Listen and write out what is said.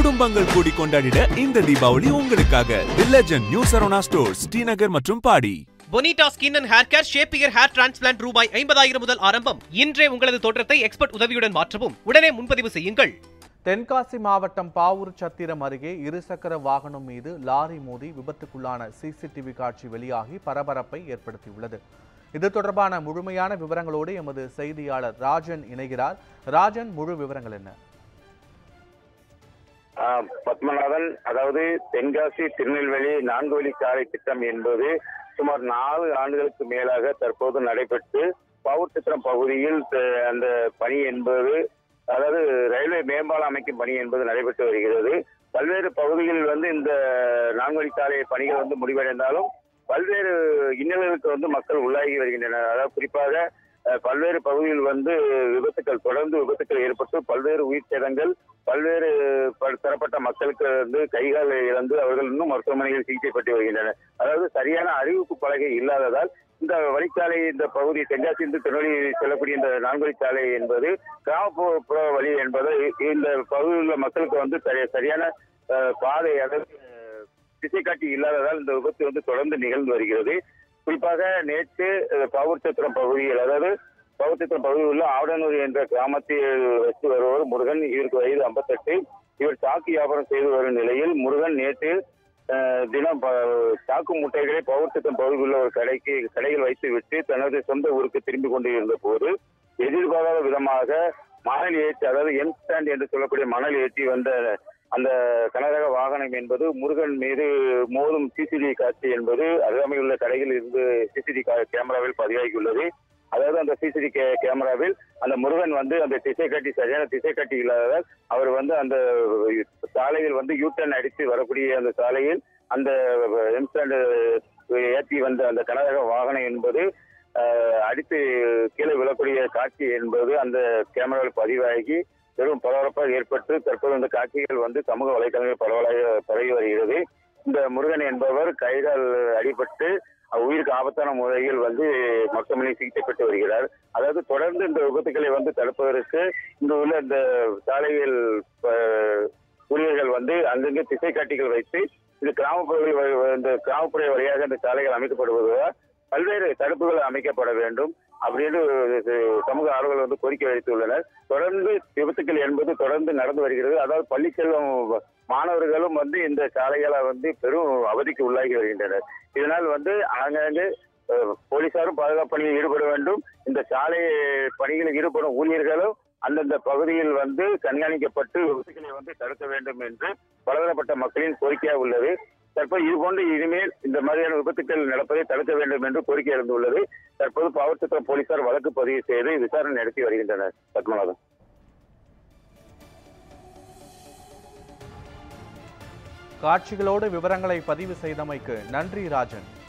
குடும்பங்கள் கூடி கொண்டாடிட இந்த தீபாவளி உங்களுக்காக the Legend new Saravana stores Srinagar மற்றும் body Bonita skin and hair care ஷேப்பியர் ஹேர் டிரான்ஸ்பிளான்ட் ரூபாய் ஐம்பதாயிரம் முதல் ஆரம்பம் இன்றே உங்களது தோற்றத்தை எக்ஸ்பர்ட் உதவியுடன் மாற்றவும் உடனே முன்பதிவு செய்யுங்கள் தென்காசி மாவட்டம் பாவூர் சத்திரம் அருகே இருசக்கர வாகனம் மீது லாரி மோதி விபத்துக்குள்ளான சிசிடிவி காட்சி வெளியாகி பரபரப்பை ஏற்படுத்தியுள்ளது இது தொடர்பான முழுமையான விவரங்களோடு எமது செய்தியாளர் ராஜன் இணைகிறார் ராஜன் முழு விவரங்கள் என்ன ஆ, பத்மநாதன் அதாவது தென்காசி திருநெல்வேலி நான்கு வழி சாலை திட்டம் என்பது சுமார் நாலு ஆண்டுகளுக்கு மேலாக தற்போது நடைபெற்று பவுர்த்தித்திரம் பகுதியில் த- அந்த பணி என்பது அதாவது ரயில்வே மேம்பாலம் அமைக்கும் பணி என்பது நடைபெற்று வருகிறது பல்வேறு பகுதிகளில் வந்து இந்த நான்கு வழி சாலை பணிகள் வந்து முடிவடைந்தாலும் பல்வேறு இன்னல்களுக்கு வந்து மக்கள் உள்ளாகி வருகின்றனர் அதாவது குறிப்பாக அஹ், பல்வேறு பகுதியில் வந்து விபத்துக்கள் தொடர்ந்து விபத்துக்கள் ஏற்பட்டு பல்வேறு உயிர் சேதங்கள் பல்வேறு ப- தரப்பட்ட மக்களுக்கு வந்து கைகால் இழந்து அவர்கள் இன்னும் மருத்துவமனையில் சிகிச்சை பெற்று வருகின்றனர் அதாவது சரியான அறிவிப்பு பலகை இல்லாததால் இந்த வழிச்சாலை இந்த பகுதி தென்காசியிலிருந்து திருநெல்வேலி செல்லக்கூடிய இந்த நான்கு வழிச்சாலை என்பது கிராமப்புற வழி என்பது இந்த பகுதியில் உள்ள மக்களுக்கு வந்து சரி- சரியான அஹ், பாதை அதாவது அஹ், திசை காட்டி இல்லாததால் இந்த விபத்து வந்து தொடர்ந்து நிகழ்ந்து வருகிறது குறிப்பாக நேற்று அஹ், பாவூர்சத்திரம் பகுதியில் அதாவது பகுத்தத்திரம் பகுதியில் உள்ள ஆவடனூர் என்ற கிராமத்தில் வச்சு வருவர் முருகன் இவருக்கு வயது 58 இவர் சாக்கு வியாபாரம் செய்து வரும் நிலையில் முருகன் நேற்று அஹ், தினம் ப- சாக்கு முட்டைகளை பவுர்த்திட்டம் பகுதியில் உள்ள ஒரு கடைக்கு கடையில் வைத்து விட்டு தனது சொந்த ஊருக்கு திரும்பி கொண்டு இருந்த போது எதிர்பாராத விதமாக மணல் ஏற்றி அதாவது எம் ஸ்டாண்ட் என்று சொல்லக்கூடிய மணல் ஏற்றி வந்த அந்த கனரக வாகனம் என்பது முருகன் மீது மோதும் சிசிடிவி காட்சி என்பது அருகாமையில் உள்ள கடையில் இருந்து சிசிடிவி கேமராவில் பதிவாகியுள்ளது அதாவது அந்த சிசிடி கே கேமராவில் அந்த முருகன் வந்து அந்த திசை காட்டி சரியான திசை காட்டி இல்லாததால் அவர் வந்து அந்த சாலையில் வந்து யூ டர்ன் அடித்து வரக்கூடிய அந்த சாலையில் அந்த எம்ஸ்டாண்ட் ஏற்றி வந்த அந்த கனரக வாகனம் என்பது அஹ், அடித்து கீழே விழக்கூடிய காட்சி என்பது அந்த கேமராவில் பதிவாகி பெரும் பரபரப்பாக ஏற்பட்டு தற்போது இந்த காட்சிகள் வந்து சமூக வலைதளங்களில் பரவலாக பரவி வருகிறது இந்த முருகன் என்பவர் கைகால் அடிபட்டு உயிருக்கு ஆபத்தான முறையில் வந்து மருத்துவமனை சிகிச்சை பெற்று வருகிறார் அதாவது தொடர்ந்து இந்த விபத்துக்களை வந்து தடுப்பதற்கு இங்கு உள்ள இந்த சாலையில் அஹ், ஊழியர்கள் வந்து அங்கங்கே திசை காட்டிகள் வைத்து இது கிராமப்புறங்கள் வழி- இந்த கிராமப்புற வழியாக இந்த சாலைகள் அமைக்கப்படுவதால் பல்வேறு தடுப்புகள் அமைக்கப்பட வேண்டும் அப்படின்னு இது சமூக ஆர்வலர்கள் வந்து கோரிக்கை வைத்துள்ளனர் தொடர்ந்து விபத்துக்கள் என்பது தொடர்ந்து நடந்து வருகிறது அதாவது பள்ளி செல்லும் மாணவர்களும் வந்து இந்த சாலைகளை வந்து பெரும் அவதிக்கு உள்ளாகி வருகின்றனர் இதனால் வந்து ஆங்காங்கே அஹ், போலீசாரும் பாதுகாப்பு பணியில் ஈடுபட வேண்டும் இந்த சாலை பணிகளில் ஈடுபடும் ஊழியர்களும் அந்தந்த பகுதியில் வந்து கண்காணிக்கப்பட்டு விபத்துக்களை வந்து தடுக்க வேண்டும் என்று பலதரப்பட்ட மக்களின் கோரிக்கையாக உள்ளது தற்போது இது போன்று இனிமேல் இந்த மாதிரியான விபத்துக்கள் நடப்பதை தடுக்க வேண்டும் என்று கோரிக்கை எழுந்துள்ளது தற்போது பாவத்திட்டம் போலீசார் வழக்கு பதிவு செய்து விசாரணை நடத்தி வருகின்றனர் பத்மநாதன் காட்சிகளோடு விவரங்களை பதிவு செய்தமைக்கு நன்றி ராஜன்